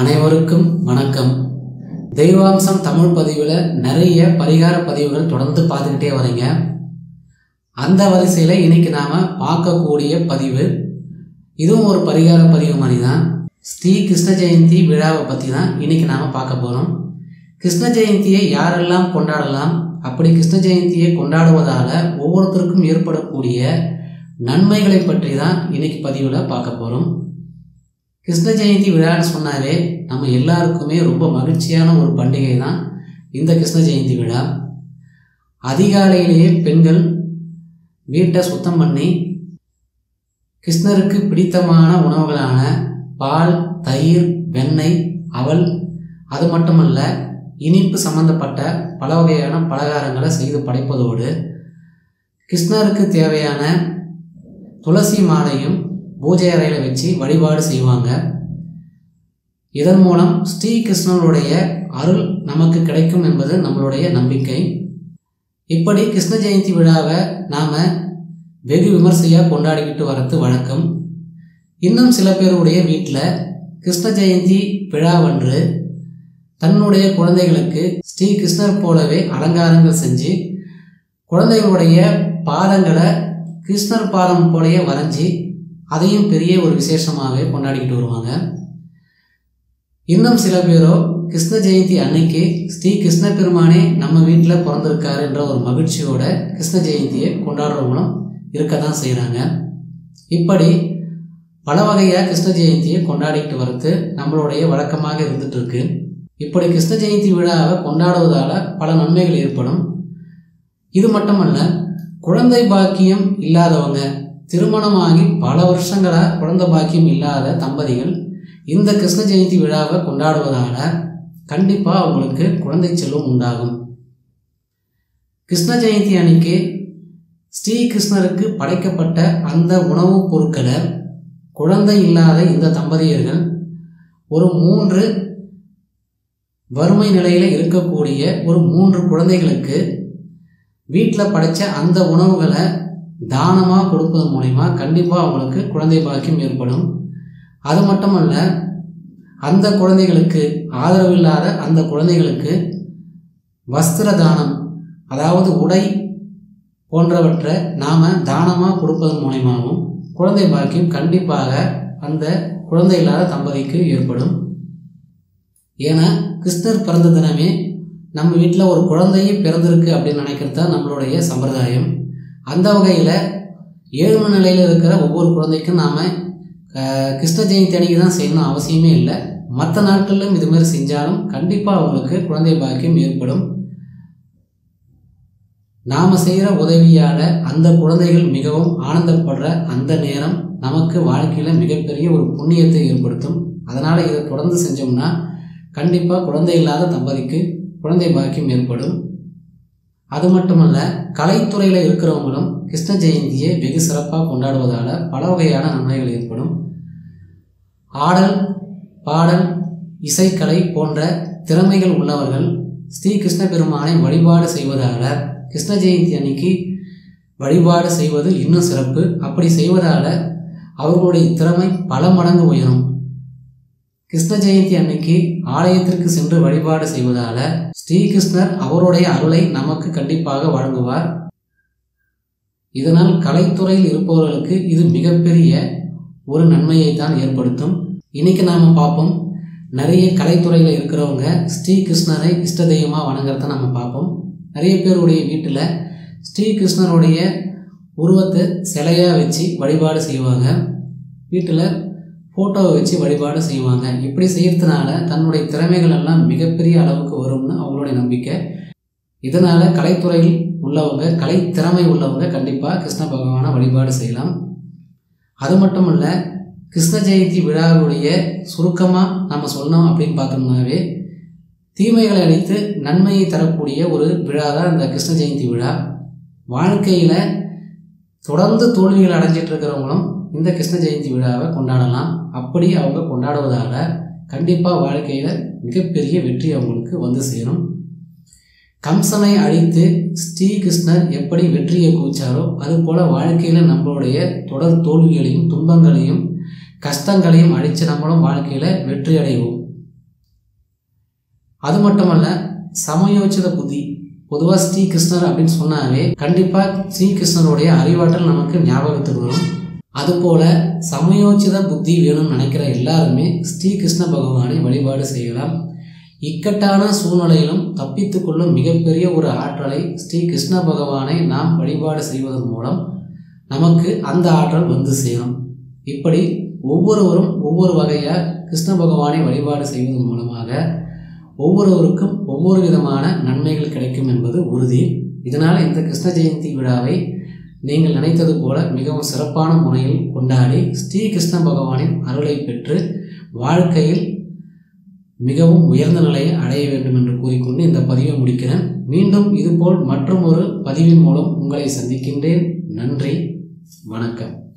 அனைவருக்கும் வணக்கம் தெய்வாம்சம் தமிழ் பதிவில் நிறைய பரிகார பதிவுகள் தொடர்ந்து பார்த்துக்கிட்டே வரீங்க அந்த வரிசையில் இன்னைக்கு நாம் பார்க்கக்கூடிய பதிவு இதுவும் ஒரு பரிகார பதிவு மாதிரி தான் ஸ்ரீ கிருஷ்ண ஜெயந்தி விழாவை பற்றி தான் இன்னைக்கு நாம் பார்க்க போகிறோம் கிருஷ்ண ஜெயந்தியை யாரெல்லாம் கொண்டாடலாம் அப்படி கிருஷ்ண ஜெயந்தியை கொண்டாடுவதால் ஒவ்வொருத்தருக்கும் ஏற்படக்கூடிய நன்மைகளை பற்றி தான் இன்னைக்கு பதிவில் பார்க்க போகிறோம் கிருஷ்ண ஜெயந்தி விழான்னு சொன்னாவே நம்ம எல்லாருக்குமே ரொம்ப மகிழ்ச்சியான ஒரு பண்டிகை தான் இந்த கிருஷ்ண ஜெயந்தி விழா அதிகாலையிலேயே பெண்கள் வீட்டை சுத்தம் பண்ணி கிருஷ்ணருக்கு பிடித்தமான உணவுகளான பால் தயிர் வெண்ணெய் அவல் அது மட்டுமல்ல இனிப்பு சம்பந்தப்பட்ட பல வகையான பலகாரங்களை செய்து படைப்பதோடு கிருஷ்ணருக்கு தேவையான துளசி மாலையும் பூஜை அறையில் வச்சு வழிபாடு செய்வாங்க இதன் மூலம் ஸ்ரீ கிருஷ்ணனுடைய அருள் நமக்கு கிடைக்கும் என்பது நம்மளுடைய நம்பிக்கை இப்படி கிருஷ்ண ஜெயந்தி விழாவை நாம் வெகு விமர்சையாக கொண்டாடிக்கிட்டு வரது வழக்கம் இன்னும் சில பேருடைய வீட்டில் கிருஷ்ண ஜெயந்தி விழாவன்று தன்னுடைய குழந்தைகளுக்கு ஸ்ரீ கிருஷ்ணர் போலவே அலங்காரங்கள் செஞ்சு குழந்தைகளுடைய பாதங்களை கிருஷ்ணர் பாதம் போலயே வரைஞ்சி அதையும் பெரிய ஒரு விசேஷமாகவே கொண்டாடிக்கிட்டு வருவாங்க இன்னும் சில பேரோ கிருஷ்ண ஜெயந்தி அன்னைக்கு ஸ்ரீ கிருஷ்ண பெருமானே நம்ம வீட்டில் பிறந்திருக்காரு என்ற ஒரு மகிழ்ச்சியோட கிருஷ்ண ஜெயந்தியை கொண்டாடுறவங்களும் இருக்க தான் செய்கிறாங்க இப்படி பல வகையாக கிருஷ்ண ஜெயந்தியை கொண்டாடிட்டு வர்றது நம்மளுடைய வழக்கமாக இருந்துட்டு இருக்கு இப்படி கிருஷ்ண ஜெயந்தி விழாவை கொண்டாடுவதால் பல நன்மைகள் ஏற்படும் இது மட்டுமல்ல குழந்தை பாக்கியம் இல்லாதவங்க திருமணமாகி பல வருஷங்களாக குழந்தை பாக்கியம் இல்லாத தம்பதிகள் இந்த கிருஷ்ண ஜெயந்தி விழாவை கொண்டாடுவதால கண்டிப்பாக அவங்களுக்கு குழந்தை செல்வம் உண்டாகும் கிருஷ்ண ஜெயந்தி அன்னைக்கு ஸ்ரீ கிருஷ்ணருக்கு படைக்கப்பட்ட அந்த உணவுப் பொருட்களை குழந்தை இல்லாத இந்த தம்பதியர்கள் ஒரு மூன்று வறுமை நிலையில் இருக்கக்கூடிய ஒரு மூன்று குழந்தைகளுக்கு வீட்டில் படைத்த அந்த உணவுகளை தானமாக கொடுப்பதன் மூலிமா கண்டிப்பாக அவங்களுக்கு குழந்தை பாக்கியம் ஏற்படும் அது மட்டுமல்ல அந்த குழந்தைகளுக்கு ஆதரவு இல்லாத அந்த குழந்தைகளுக்கு வஸ்திர தானம் அதாவது உடை போன்றவற்றை நாம் தானமாக கொடுப்பதன் மூலியமாகவும் குழந்தை பாக்கியம் கண்டிப்பாக அந்த குழந்தை இல்லாத தம்பதிக்கு ஏற்படும் ஏன்னா கிருஷ்ணர் பிறந்த தினமே நம்ம வீட்டில் ஒரு குழந்தையே பிறந்திருக்கு அப்படின்னு நினைக்கிறது தான் நம்மளுடைய சம்பிரதாயம் அந்த வகையில் ஏழ்மை நிலையில் இருக்கிற ஒவ்வொரு குழந்தைக்கும் நாம் கிருஷ்ண ஜெயந்தி அன்னைக்கு தான் செய்யணும் அவசியமே இல்லை மற்ற நாட்களிலும் இதுமாரி செஞ்சாலும் கண்டிப்பாக அவங்களுக்கு குழந்தை பாக்கியம் ஏற்படும் நாம் செய்கிற உதவியால் அந்த குழந்தைகள் மிகவும் ஆனந்தப்படுற அந்த நேரம் நமக்கு வாழ்க்கையில் மிகப்பெரிய ஒரு புண்ணியத்தை ஏற்படுத்தும் அதனால் இதை தொடர்ந்து செஞ்சோம்னா கண்டிப்பாக குழந்தை இல்லாத தம்பதிக்கு குழந்தை பாக்கியம் ஏற்படும் அது மட்டுமல்ல கலைத்துறையில் இருக்கிறவங்களும் கிருஷ்ண ஜெயந்தியை வெகு சிறப்பாக கொண்டாடுவதால் பல வகையான நன்மைகள் ஏற்படும் ஆடல் பாடல் இசைக்கலை போன்ற திறமைகள் உள்ளவர்கள் ஸ்ரீ கிருஷ்ண பெருமானை வழிபாடு செய்வதால் கிருஷ்ண ஜெயந்தி அன்னைக்கு வழிபாடு செய்வது இன்னும் சிறப்பு அப்படி செய்வதால் அவர்களுடைய திறமை பல மடங்கு உயரும் கிருஷ்ண ஜெயந்தி அன்னைக்கு ஆலயத்திற்கு சென்று வழிபாடு செய்வதால் ஸ்ரீகிருஷ்ணர் அவருடைய அருளை நமக்கு கண்டிப்பாக வழங்குவார் இதனால் கலைத்துறையில் இருப்பவர்களுக்கு இது மிகப்பெரிய ஒரு நன்மையை தான் ஏற்படுத்தும் இன்னைக்கு நாம் பார்ப்போம் நிறைய கலைத்துறையில் இருக்கிறவங்க ஸ்ரீகிருஷ்ணரை இஷ்ட தெய்வமாக வணங்குறத நம்ம பார்ப்போம் நிறைய பேருடைய வீட்டில் ஸ்ரீகிருஷ்ணருடைய உருவத்தை சிலையாக வச்சு வழிபாடு செய்வாங்க வீட்டில் ஃபோட்டோவை வச்சு வழிபாடு செய்வாங்க இப்படி செய்கிறதுனால தன்னுடைய திறமைகள் எல்லாம் மிகப்பெரிய அளவுக்கு வரும்னு அவங்களுடைய நம்பிக்கை இதனால் கலைத்துறையில் உள்ளவங்க கலை திறமை உள்ளவங்க கண்டிப்பாக கிருஷ்ண பகவானை வழிபாடு செய்யலாம் அது மட்டும் இல்லை கிருஷ்ண ஜெயந்தி விழாவுடைய சுருக்கமாக நம்ம சொன்னோம் அப்படின்னு பார்த்தோம்னாவே தீமைகளை அழித்து நன்மையை தரக்கூடிய ஒரு விழா தான் இந்த கிருஷ்ண ஜெயந்தி விழா வாழ்க்கையில் தொடர்ந்து தோல்விகள் அடைஞ்சிட்டு இருக்கிறவங்களும் இந்த கிருஷ்ண ஜெயந்தி விழாவை கொண்டாடலாம் அப்படி அவங்க கொண்டாடுவதால் கண்டிப்பாக வாழ்க்கையில் மிகப்பெரிய வெற்றி அவங்களுக்கு வந்து சேரும் கம்சனை அழித்து ஸ்ரீகிருஷ்ணர் எப்படி வெற்றியை குவிச்சாரோ அதுபோல் வாழ்க்கையில் நம்மளுடைய தொடர் தோல்விகளையும் துன்பங்களையும் கஷ்டங்களையும் அழித்து நம்மளும் வாழ்க்கையில் வெற்றி அடைவோம் அது மட்டுமல்ல சமயோச்சித புத்தி பொதுவாக ஸ்ரீ கிருஷ்ணர் அப்படின்னு சொன்னாவே கண்டிப்பாக ஸ்ரீ கிருஷ்ணருடைய அறிவாற்றல் நமக்கு ஞாபகத்துக்கு வரும் அதுபோல சமயோச்சித புத்தி வேணும்னு நினைக்கிற எல்லாருமே ஸ்ரீ கிருஷ்ண பகவானை வழிபாடு செய்யலாம் இக்கட்டான சூழ்நிலையிலும் தப்பித்துக்கொள்ளும் மிகப்பெரிய ஒரு ஆற்றலை ஸ்ரீ கிருஷ்ண பகவானை நாம் வழிபாடு செய்வதன் மூலம் நமக்கு அந்த ஆற்றல் வந்து சேரும் இப்படி ஒவ்வொருவரும் ஒவ்வொரு வகையாக கிருஷ்ண பகவானை வழிபாடு செய்வதன் மூலமாக ஒவ்வொருவருக்கும் ஒவ்வொரு விதமான நன்மைகள் கிடைக்கும் என்பது உறுதி இதனால் இந்த கிருஷ்ண ஜெயந்தி விழாவை நீங்கள் நினைத்தது போல மிகவும் சிறப்பான முறையில் கொண்டாடி ஸ்ரீ கிருஷ்ண பகவானின் அருளை பெற்று வாழ்க்கையில் மிகவும் உயர்ந்த நிலையை அடைய வேண்டும் என்று கூறிக்கொண்டு இந்த பதிவை முடிக்கிறேன் மீண்டும் இதுபோல் மற்றும் ஒரு பதிவின் மூலம் உங்களை சந்திக்கின்றேன் நன்றி வணக்கம்